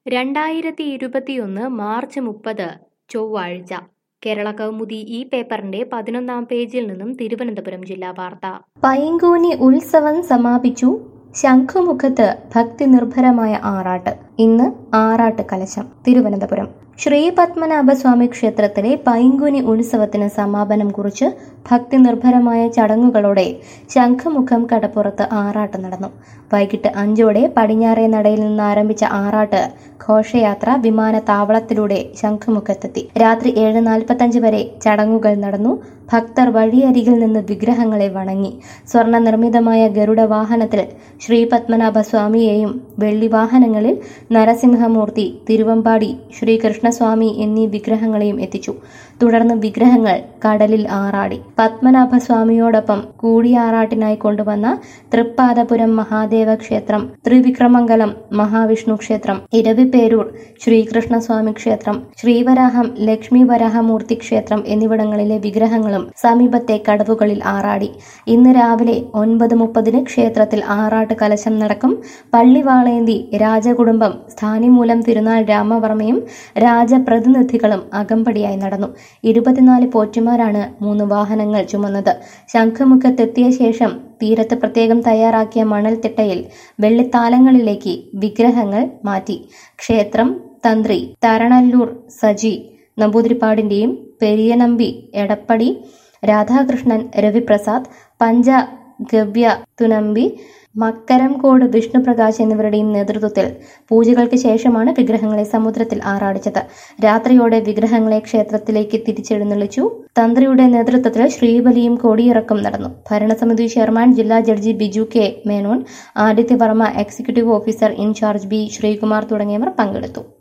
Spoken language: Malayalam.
രണ്ടായിരത്തി ഇരുപത്തിയൊന്ന് മാർച്ച് മുപ്പത് ചൊവ്വാഴ്ച കേരള കൗമുദി ഈ പേപ്പറിന്റെ പതിനൊന്നാം പേജിൽ നിന്നും തിരുവനന്തപുരം ജില്ലാ വാർത്ത പൈങ്കൂനി ഉത്സവം സമാപിച്ചു ശംഖുമുഖത്ത് ഭക്തി നിർഭരമായ ആറാട്ട് ഇന്ന് ആറാട്ട് കലശം തിരുവനന്തപുരം ശ്രീ പത്മനാഭസ്വാമി ക്ഷേത്രത്തിലെ പൈങ്കുനി ഉത്സവത്തിന് സമാപനം കുറിച്ച് ഭക്തി നിർഭരമായ ചടങ്ങുകളോടെ ശംഖുമുഖം കടപ്പുറത്ത് ആറാട്ട് നടന്നു വൈകിട്ട് അഞ്ചോടെ പടിഞ്ഞാറേ നടയിൽ നിന്ന് ആരംഭിച്ച ആറാട്ട് ഘോഷയാത്ര വിമാനത്താവളത്തിലൂടെ ശംഖുമുഖത്തെത്തി രാത്രി ഏഴ് നാൽപ്പത്തഞ്ച് വരെ ചടങ്ങുകൾ നടന്നു ഭക്തർ വഴിയരികിൽ നിന്ന് വിഗ്രഹങ്ങളെ വണങ്ങി സ്വർണ്ണ നിർമ്മിതമായ ഗരുഡ വാഹനത്തിൽ ശ്രീ പത്മനാഭ സ്വാമിയെയും വെള്ളി വാഹനങ്ങളിൽ നരസിംഹമൂർത്തി തിരുവമ്പാടി ശ്രീകൃഷ്ണസ്വാമി എന്നീ വിഗ്രഹങ്ങളെയും എത്തിച്ചു തുടർന്ന് വിഗ്രഹങ്ങൾ കടലിൽ ആറാടി പത്മനാഭ സ്വാമിയോടൊപ്പം കൂടിയാറാട്ടിനായി കൊണ്ടുവന്ന തൃപ്പാദപുരം മഹാദേവ ക്ഷേത്രം ത്രിവിക്രമംഗലം മഹാവിഷ്ണു ക്ഷേത്രം ഇരവിപേരൂർ ശ്രീകൃഷ്ണസ്വാമി ക്ഷേത്രം ശ്രീവരാഹം ലക്ഷ്മി വരാഹമൂർത്തി ക്ഷേത്രം എന്നിവിടങ്ങളിലെ വിഗ്രഹങ്ങളും സമീപത്തെ കടവുകളിൽ ആറാടി ഇന്ന് രാവിലെ ഒൻപത് മുപ്പതിന് ക്ഷേത്രത്തിൽ ആറാട്ട് കലശം നടക്കും പള്ളിവാളേന്തി രാജകുടുംബം സ്ഥാനിമൂലം തിരുനാൾ രാമവർമ്മയും രാജപ്രതിനിധികളും അകമ്പടിയായി നടന്നു ഇരുപത്തിനാല് പോറ്റുമാരാണ് മൂന്ന് വാഹനങ്ങൾ ചുമന്നത് ശംഖുമുഖത്തെത്തിയ ശേഷം തീരത്ത് പ്രത്യേകം തയ്യാറാക്കിയ മണൽത്തിട്ടയിൽ വെള്ളിത്താലങ്ങളിലേക്ക് വിഗ്രഹങ്ങൾ മാറ്റി ക്ഷേത്രം തന്ത്രി തരണല്ലൂർ സജി നമ്പൂതിരിപ്പാടിന്റെയും പെരിയനമ്പി എടപ്പടി രാധാകൃഷ്ണൻ രവിപ്രസാദ് പഞ്ച ഗവ്യ തുനമ്പി മക്കരംകോട് വിഷ്ണുപ്രകാശ് എന്നിവരുടെയും നേതൃത്വത്തിൽ പൂജകൾക്ക് ശേഷമാണ് വിഗ്രഹങ്ങളെ സമുദ്രത്തിൽ ആറാടിച്ചത് രാത്രിയോടെ വിഗ്രഹങ്ങളെ ക്ഷേത്രത്തിലേക്ക് തിരിച്ചെഴുന്നള്ളിച്ചു തന്ത്രിയുടെ നേതൃത്വത്തിൽ ശ്രീബലിയും കൊടിയിറക്കം നടന്നു ഭരണസമിതി ചെയർമാൻ ജില്ലാ judge Biju K Menon Adityavarma executive officer in charge B Sreekumar തുടങ്ങിയവർ പങ്കെടുത്തു